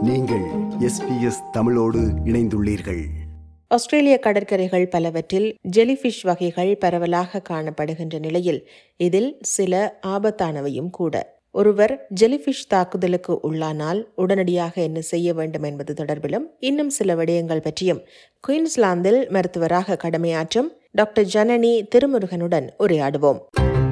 நீங்கள் எஸ்பிஎஸ் தமிழோடு இணைந்துள்ளீர்கள் ஆஸ்திரேலிய கடற்கரைகள் பலவற்றில் ஜெலிஃபிஷ் வகைகள் பரவலாக காணப்படுகின்ற நிலையில் இதில் சில ஆபத்தானவையும் கூட ஒருவர் ஜெலிஃபிஷ் தாக்குதலுக்கு உள்ளானால் உடனடியாக என்ன செய்ய வேண்டும் என்பது தொடர்பிலும் இன்னும் சில விடயங்கள் பற்றியும் குயின்ஸ்லாந்தில் மருத்துவராக கடமையாற்றும் டாக்டர் ஜனனி திருமுருகனுடன் உரையாடுவோம்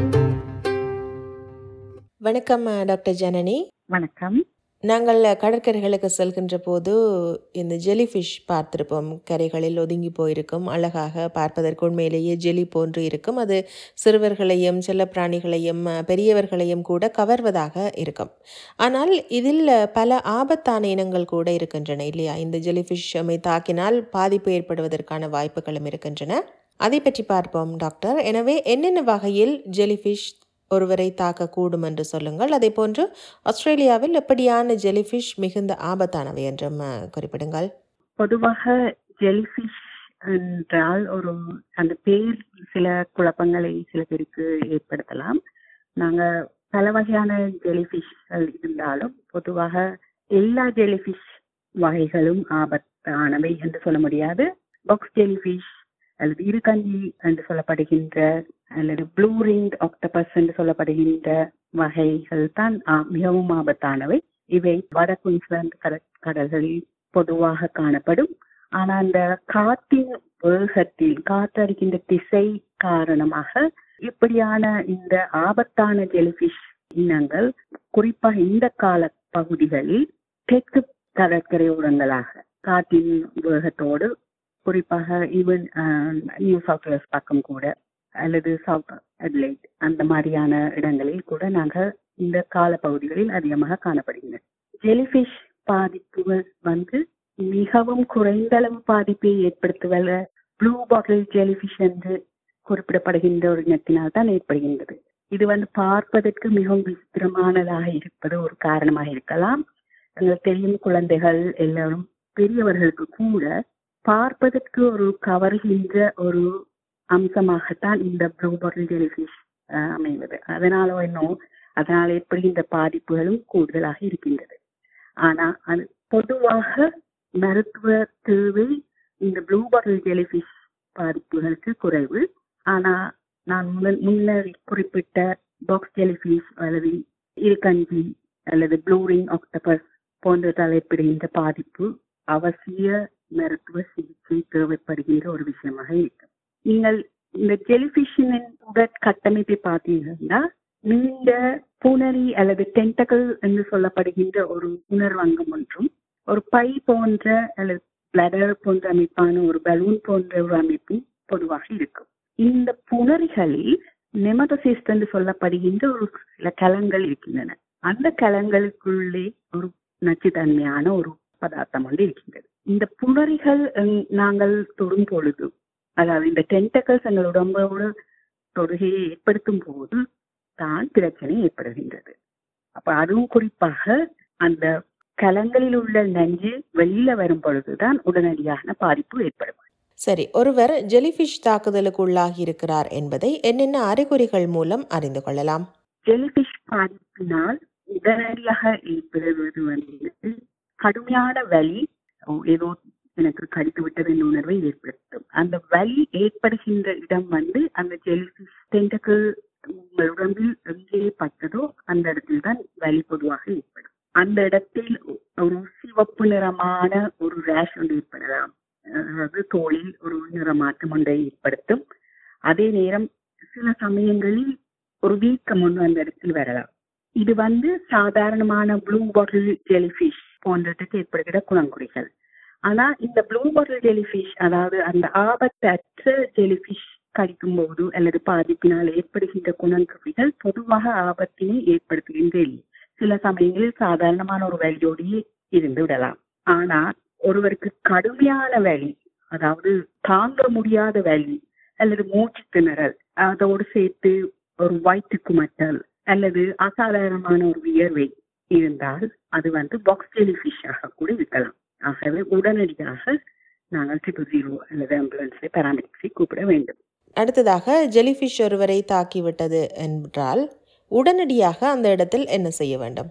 வணக்கம் டாக்டர் ஜனனி வணக்கம் நாங்கள் கடற்கரைகளுக்கு செல்கின்ற போது இந்த ஜெலிஃபிஷ் பார்த்திருப்போம் கரைகளில் ஒதுங்கி போயிருக்கும் அழகாக பார்ப்பதற்கு உண்மையிலேயே ஜெலி போன்று இருக்கும் அது சிறுவர்களையும் செல்லப்பிராணிகளையும் பெரியவர்களையும் கூட கவர்வதாக இருக்கும் ஆனால் இதில் பல ஆபத்தான இனங்கள் கூட இருக்கின்றன இல்லையா இந்த ஜெலிஃபிஷ் தாக்கினால் பாதிப்பு ஏற்படுவதற்கான வாய்ப்புகளும் இருக்கின்றன அதை பற்றி பார்ப்போம் டாக்டர் எனவே என்னென்ன வகையில் ஜெலிஃபிஷ் ஒருவரை தாக்கக்கூடும் என்று சொல்லுங்கள் அதே போன்று ஆஸ்திரேலியாவில் எப்படியான ஜெலிஃபிஷ் மிகுந்த ஆபத்தானவை என்றும் குறிப்பிடுங்கள் பொதுவாக ஜெலிஃபிஷ் என்றால் ஒரு அந்த பேர் சில குழப்பங்களை சில பேருக்கு ஏற்படுத்தலாம் நாங்க பல வகையான ஜெலிஃபிஷ்கள் இருந்தாலும் பொதுவாக எல்லா ஜெலிஃபிஷ் வகைகளும் ஆபத்தானவை என்று சொல்ல முடியாது பாக்ஸ் ஜெலிஃபிஷ் அல்லது இருகஞ்சி என்று சொல்லப்படுகின்ற அல்லது ப்ளூ ரிங் ஆக்டபஸ் என்று சொல்லப்படுகின்ற வகைகள் தான் மிகவும் ஆபத்தானவை இவை வட குயின்ஸ்லாந்து கடற்கடல்களில் பொதுவாக காணப்படும் ஆனா அந்த காற்றின் வேகத்தில் காற்றடிக்கின்ற திசை காரணமாக இப்படியான இந்த ஆபத்தான ஜெலிஃபிஷ் இனங்கள் குறிப்பாக இந்த கால பகுதிகளில் தெற்கு கடற்கரை ஓரங்களாக காற்றின் வேகத்தோடு குறிப்பாக ஈவன் நியூ சவுத் வேல்ஸ் பக்கம் கூட அல்லது சவுத் அட்லைட் அந்த மாதிரியான இடங்களில் கூட நாங்கள் இந்த கால பகுதிகளில் அதிகமாக காணப்படுகின்றன ஜெலிஃபிஷ் பாதிப்புகள் வந்து மிகவும் குறைந்த அளவு பாதிப்பை ஏற்படுத்துவத ப்ளூ பாட்டில் ஜெலிஃபிஷ் என்று குறிப்பிடப்படுகின்ற ஒரு இனத்தினால் தான் ஏற்படுகின்றது இது வந்து பார்ப்பதற்கு மிகவும் விசித்திரமானதாக இருப்பது ஒரு காரணமாக இருக்கலாம் எங்களுக்கு தெரியும் குழந்தைகள் எல்லாரும் பெரியவர்களுக்கு கூட பார்ப்பதற்கு ஒரு கவர்கின்ற ஒரு அம்சமாகத்தான் இந்த ப்ளூ பாட்டில் ஜெலிஃபிஷ் அமைவது அதனால இன்னும் அதனால் ஏற்படுகின்ற பாதிப்புகளும் கூடுதலாக இருக்கின்றது ஆனா அது பொதுவாக மருத்துவ தேவை இந்த ப்ளூ பாட்டில் ஜெலிஃபிஷ் பாதிப்புகளுக்கு குறைவு ஆனா நான் முன்னர் குறிப்பிட்ட பாக்ஸ் ஜெலிஃபிஷ் அல்லது இருக்கஞ்சி அல்லது ப்ளூரிங் ஆக்டபஸ் போன்றதால் ஏற்படுகின்ற பாதிப்பு அவசிய மருத்துவ சிகிச்சை தேவைப்படுகின்ற ஒரு விஷயமாக இருக்கு நீங்கள் இந்த ஜெலிஃபிஷின் உடற்கட்டமைப்பை பார்த்தீங்கன்னா நீண்ட புனரி அல்லது டென்டக்கல் என்று சொல்லப்படுகின்ற ஒரு உணர்வங்கம் ஒன்றும் ஒரு பை போன்ற அல்லது பிளடர் போன்ற அமைப்பான ஒரு பலூன் போன்ற ஒரு அமைப்பும் பொதுவாக இருக்கும் இந்த புணரிகளில் நெமதோசிஸ்ட் என்று சொல்லப்படுகின்ற ஒரு சில கலங்கள் இருக்கின்றன அந்த கலங்களுக்குள்ளே ஒரு நச்சுத்தன்மையான ஒரு பதார்த்தம் வந்து இருக்கின்றது இந்த புணரிகள் நாங்கள் தொடும் பொழுது அதாவது இந்த டென்டக்கல்ஸ் எங்கள் உடம்போடு தொடுகையை ஏற்படுத்தும் போது தான் பிரச்சனை ஏற்படுகின்றது அப்ப அதுவும் குறிப்பாக அந்த கலங்களில் உள்ள நஞ்சு வெளியில வரும் பொழுதுதான் உடனடியான பாதிப்பு ஏற்படும் சரி ஒருவர் ஜெலிஃபிஷ் தாக்குதலுக்கு உள்ளாகி இருக்கிறார் என்பதை என்னென்ன அறிகுறிகள் மூலம் அறிந்து கொள்ளலாம் ஜெலிஃபிஷ் பாதிப்பினால் உடனடியாக ஏற்படுவது வந்து கடுமையான வலி ஏதோ எனக்கு கடித்து விட்டது என்ற உணர்வை ஏற்படுத்தும் அந்த வலி ஏற்படுகின்ற இடம் வந்து அந்த ஜெலிஃபிஷ் டென்டக்கிள் உங்கள் உடம்பில் எங்கே பட்டதோ அந்த இடத்தில் தான் வலி பொதுவாக ஏற்படும் அந்த இடத்தில் ஒரு சிவப்பு நிறமான ஒரு ரேஷ் ஒன்று ஏற்படலாம் அதாவது தோலில் ஒரு நிறமாற்றம் ஒன்றை ஏற்படுத்தும் அதே நேரம் சில சமயங்களில் ஒரு வீக்கம் ஒன்று அந்த இடத்தில் வரலாம் இது வந்து சாதாரணமான ப்ளூ பாட்டில் ஜெலிஃபிஷ் போன்றதுக்கு ஏற்படுகிற குணங்குறிகள் ஆனா இந்த ப்ளூ பாட்டில் ஜெலிஃபிஷ் அதாவது அந்த ஆபத்தற்ற ஜெலிஃபிஷ் கடிக்கும் போது அல்லது பாதிப்பினால் ஏற்படுகின்ற குணங்குறிகள் பொதுவாக ஆபத்தினை ஏற்படுத்துகின்ற இல்லை சில சமயங்களில் சாதாரணமான ஒரு வலியோடையே இருந்து விடலாம் ஆனா ஒருவருக்கு கடுமையான வலி அதாவது தாங்க முடியாத வலி அல்லது மூச்சு திணறல் அதோடு சேர்த்து ஒரு வயிற்று குமட்டல் அல்லது அசாதாரணமான ஒரு வியர்வை இருந்தால் அது வந்து பாக்ஸ் ஜெலிஃபிஷாக கூட இருக்கலாம் ஆகவே உடனடியாக நாங்கள் ட்ரிபிள் ஜீரோ அல்லது ஆம்புலன்ஸை பேராமெடிக்ஸை கூப்பிட வேண்டும் அடுத்ததாக ஜெலிஃபிஷ் ஒருவரை தாக்கிவிட்டது என்றால் உடனடியாக அந்த இடத்தில் என்ன செய்ய வேண்டும்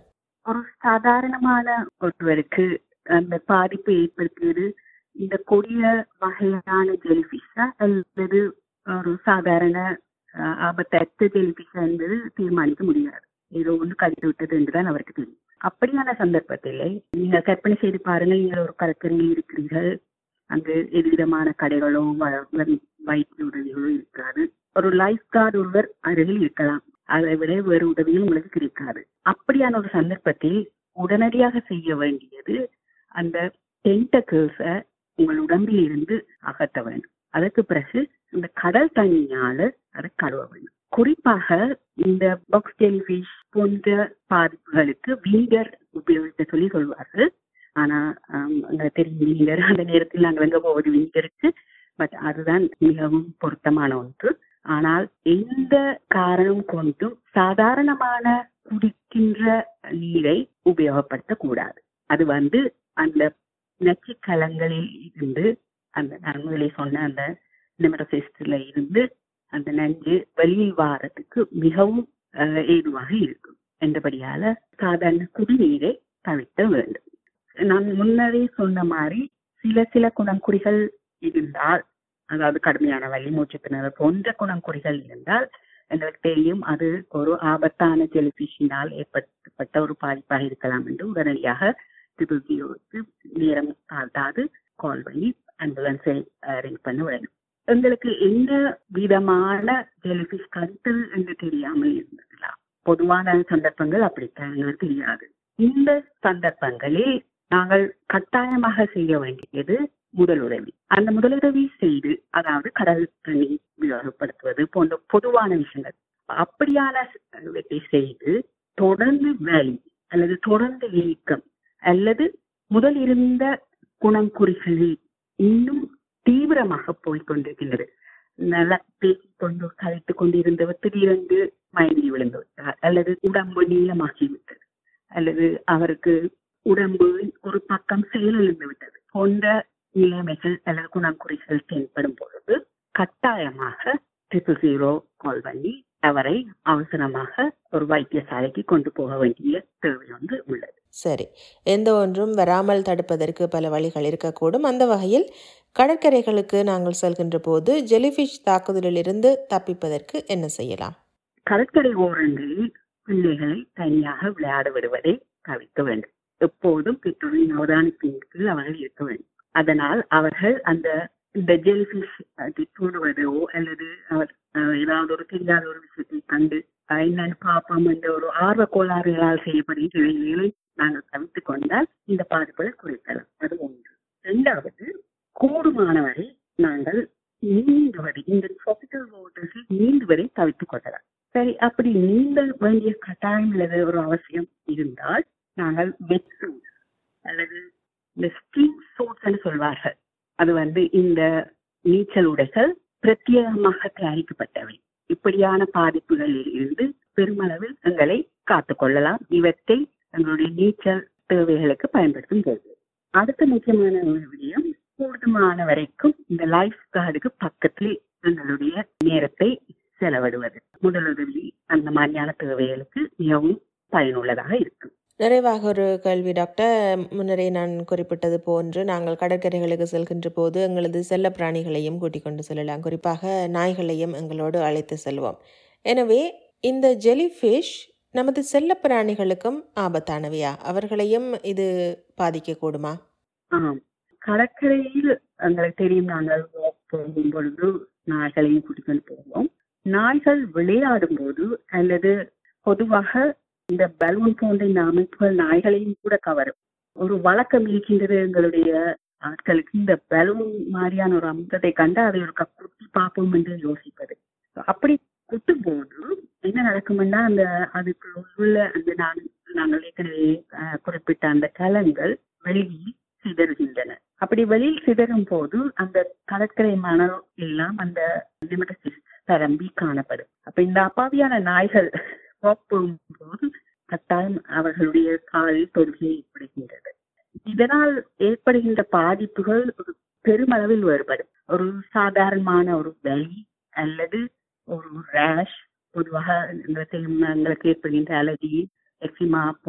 ஒரு சாதாரணமான ஒருவருக்கு அந்த பாதிப்பு ஏற்படுத்தியது இந்த கொடிய வகையான ஜெலிஃபிஷா அல்லது ஒரு சாதாரண அஹ், ஆபத்தற்ற ஜெலிஃபிஷா என்பது தீர்மானிக்க முடியாது ஏதோ ஒன்று கடித்து விட்டது என்றுதான் அவருக்கு தெரியும் அப்படியான சந்தர்ப்பத்திலே நீங்கள் கற்பனை செய்து பாருங்கள் நீங்கள் ஒரு கடற்கரையில் இருக்கிறீர்கள் அங்கு எதுவிதமான கடைகளோ வ- வ- வைத்திய உதவிகளோ இருக்காது ஒரு லைஃப் கார்டு ஒருவர் அருகில் இருக்கலாம் அதை விட வேறு உதவியும் உங்களுக்கு கிடைக்காது அப்படியான ஒரு சந்தர்ப்பத்தில் உடனடியாக செய்ய வேண்டியது அந்த டென்டக்கிள்ஸை உங்கள் உடம்பில் இருந்து அகற்ற வேண்டும் அதற்கு பிறகு இந்த கடல் தண்ணியால அதை கழுவ வேண்டும் குறிப்பாக இந்த பாக்ஸ் ஜெலிஃபிஷ் போன்ற பாதிப்புகளுக்கு வீகர் உபயோகிக்க சொல்லி சொல்வார்கள் ஆனா ஆம், உங்களுக்கு தெரியும் வீங்கர் அந்த நேரத்தில் நாங்கள் எங்க போவது வீங்கருக்கு பட் அதுதான் மிகவும் பொருத்தமான ஒன்று ஆனால் எந்த காரணம் கொண்டும் சாதாரணமான குடிக்கின்ற நீரை உபயோகப்படுத்தக்கூடாது அது வந்து அந்த நச்சுக்கலங்களில் இருந்து அந்த நான் முதலே சொன்ன அந்த நிமரசிஸ்ட்ல இருந்து அந்த நஞ்சு வெளியில் வாரத்துக்கு மிகவும் அஹ், ஏதுவாக இருக்கும் என்றபடியால சாதாரண குடிநீரை தவிர்க்க வேண்டும் நான் முன்னரே சொன்ன மாதிரி சில சில குணங்குறிகள் இருந்தால் அதாவது கடுமையான வலி மூச்சு திணறல் போன்ற குணங்குறிகள் இருந்தால் எங்களுக்கு தெரியும் அது ஒரு ஆபத்தான ஜெலிஃபிஷினால் ஏற்படுத்தப்பட்ட ஒரு பாதிப்பாக இருக்கலாம் என்று உடனடியாக ட்ரிபிள் ஜீரோக்கு நேரம் தாழ்த்தாது கால் பண்ணி ஆம்புலன்ஸை அரேஞ்ச் பண்ண வேண்டும் எங்களுக்கு எந்த விதமான ஜெலிஃபிஷ் கருத்தல் என்று தெரியாமல் இருந்திருக்கலாம் பொதுவான சந்தர்ப்பங்கள் அப்படித்தான் எங்களுக்கு தெரியாது இந்த சந்தர்ப்பங்களில் நாங்கள் கட்டாயமாக செய்ய வேண்டியது முதலுதவி அந்த முதலுதவி செய்து அதாவது கடல் தண்ணி உபயோகப்படுத்துவது போன்ற பொதுவான விஷயங்கள் அப்படியான இவற்றை செய்து தொடர்ந்து வலி அல்லது தொடர்ந்து வீக்கம் அல்லது முதல் இருந்த குணங்குறிகளில் இன்னும் தீவிரமாக போய்க் கொண்டிருக்கின்றது நல்லா பேசிக் கொண்டு கலைத்துக் கொண்டிருந்தவர் திடீரென்று மயங்கி விழுந்து விட்டார் அல்லது உடம்பு நீளமாகிவிட்டது அல்லது அவருக்கு உடம்பு ஒரு பக்கம் செயலிழந்து விட்டது போன்ற நிலைமைகள் அல்லது குணங்குறிகள் தென்படும் பொழுது கட்டாயமாக ட்ரிபிள் ஜீரோ கால் பண்ணி அவரை அவசரமாக ஒரு வைத்தியசாலைக்கு கொண்டு போக வேண்டிய தேவை வந்து உள்ளது சரி எந்த ஒன்றும் வராமல் தடுப்பதற்கு பல வழிகள் இருக்கக்கூடும் அந்த வகையில் கடற்கரைகளுக்கு நாங்கள் செல்கின்ற போது ஜெலிஃபிஷ் தாக்குதலிலிருந்து தப்பிப்பதற்கு என்ன செய்யலாம் கடற்கரை ஓரங்களில் பிள்ளைகளை தனியாக விளையாட விடுவதை தவிர்க்க வேண்டும் எப்போதும் பெற்றோரின் அவதானத்தின் கீழ் அவர்கள் இருக்க வேண்டும் அதனால் அவர்கள் அந்த இந்த ஜெல்ஃபிஷ் தூண்டுவதோ அல்லது அவர் அஹ், ஏதாவது ஒரு தெரியாத ஒரு விஷயத்தை கண்டு அஹ், என்னன்னு பார்ப்போம் என்ற ஒரு ஆர்வ கோளாறுகளால் செய்யப்படுகின்ற வேலைகளை நாங்கள் தவிர்த்துக் கொண்டால் இந்த பாதிப்புகளை குறைக்கலாம் அது ஒன்று இரண்டாவது கூடுமானவரை நாங்கள் நீந்துவதை இந்த tropical waters ல் நீந்துவதை தவிர்த்துக் கொள்ளலாம் சரி அப்படி நீந்த வேண்டிய கட்டாயம் அல்லது ஒரு அவசியம் இருந்தால் நாங்கள் வெட் சூட் அல்லது இந்த ஸ்கின் சூட்ஸ் சொல்வார்கள் அது வந்து இந்த நீச்சல் உடைகள் பிரத்யேகமாக தயாரிக்கப்பட்டவை இப்படியான பாதிப்புகளில் இருந்து பெருமளவில் எங்களை காத்துக் கொள்ளலாம் இவற்றை எங்களுடைய நீச்சல் தேவைகளுக்கு பயன்படுத்தும் போது அடுத்த முக்கியமான ஒரு விடயம் கூடுதமான வரைக்கும் இந்த லைஃப் கார்டுக்கு பக்கத்தில் எங்களுடைய நேரத்தை செலவிடுவது முதலுதவி அந்த மாதிரியான தேவைகளுக்கு மிகவும் பயனுள்ளதாக இருக்கும் நிறைவாக ஒரு கேள்வி டாக்டர் முன்னரே நான் குறிப்பிட்டது போன்று நாங்கள் கடற்கரைகளுக்கு செல்கின்ற போது எங்களது செல்ல பிராணிகளையும் கூட்டிக் கொண்டு செல்லலாம் குறிப்பாக நாய்களையும் எங்களோடு அழைத்து செல்வோம் எனவே இந்த ஜெலிஃபிஷ் நமது செல்ல பிராணிகளுக்கும் ஆபத்தானவையா அவர்களையும் இது பாதிக்கக்கூடுமா ஆம் கடற்கரையில் எங்களுக்கு தெரியும் நாங்கள் walk போகும் பொழுது நாய்களையும் கூட்டிக்கொண்டு போவோம் நாய்கள் விளையாடும் போது அல்லது பொதுவாக இந்த பலூன் போன்ற இந்த அமைப்புகள் நாய்களையும் கூட கவரும் ஒரு வழக்கம் இருக்கின்றது எங்களுடைய ஆட்களுக்கு இந்த பலூன் மாதிரியான ஒரு அம்சத்தை கண்டு அதை ஒரு கப் குத்தி பார்ப்போம் என்று யோசிப்பது அப்படி குத்தும் போது என்ன நடக்கும்னா அந்த அதுக்கு உள்ள அந்த நான் நாங்கள் ஏற்கனவே அஹ், குறிப்பிட்ட அந்த கலங்கள் வெளியில் சிதறுகின்றன அப்படி வெளியில் சிதறும் போது அந்த கடற்கரை மணல் எல்லாம் அந்த நிமிடத்தில் பரம்பி காணப்படும் அப்ப இந்த அப்பாவியான நாய்கள் walk போகும்போது கட்டாயம் அவர்களுடைய காலில் தொடுகை ஏற்படுகின்றது இதனால் ஏற்படுகின்ற பாதிப்புகள் ஒரு பெருமளவில் வேறுபடும் ஒரு சாதாரணமான ஒரு வலி அல்லது ஒரு ரேஷ் பொதுவாக எங்களுக்கு எங்களுக்கு ஏற்படுகின்ற அலர்ஜி எக்ஸிமா போன்ற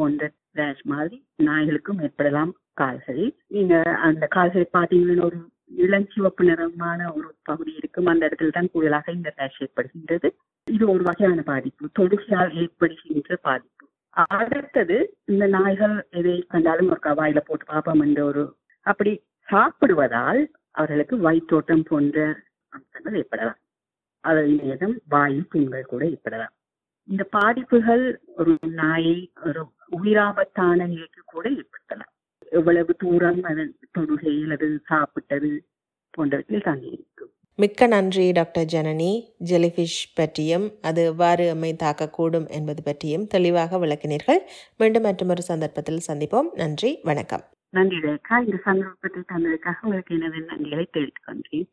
ரேஷ் மாதிரி நாய்களுக்கும் ஏற்படலாம் கால்களில் நீங்க அந்த கால்களை பார்த்தீங்கன்னா ஒரு இளஞ்சிவப்பு நிறமான ஒரு பகுதி இருக்கும் அந்த இடத்துல தான் கூடுதலாக இந்த ரேஷ் ஏற்படுகின்றது இது ஒரு வகையான பாதிப்பு தொடுகையால் ஏற்படுகின்ற பாதிப்பு அடுத்தது இந்த நாய்கள் எதை கண்டாலும் ஒரு கவாயில போட்டு பார்ப்போம் என்ற ஒரு அப்படி சாப்பிடுவதால் அவர்களுக்கு வயிற்றோட்டம் போன்ற அம்சங்கள் ஏற்படலாம் அதன் நேரம் வாயில் புண்கள் கூட ஏற்படலாம் இந்த பாதிப்புகள் ஒரு நாயை ஒரு உயிராபத்தான நிலைக்கு கூட ஏற்படுத்தலாம் எவ்வளவு தூரம் அதன் தொடுகை அல்லது சாப்பிட்டது போன்றவற்றில் தாங்கி இருக்கும் மிக்க நன்றி டாக்டர் ஜனனி ஜெலிஃபிஷ் பற்றியும் அது எவ்வாறு நம்மை தாக்கக்கூடும் என்பது பற்றியும் தெளிவாக விளக்கினீர்கள் மீண்டும் மற்றொரு சந்தர்ப்பத்தில் சந்திப்போம் நன்றி வணக்கம் நன்றி ரேகா இந்த சந்தர்ப்பத்தை தந்ததுக்காக உங்களுக்கு எனது நன்றிகளை தெரிவித்துக் கொண்டேன்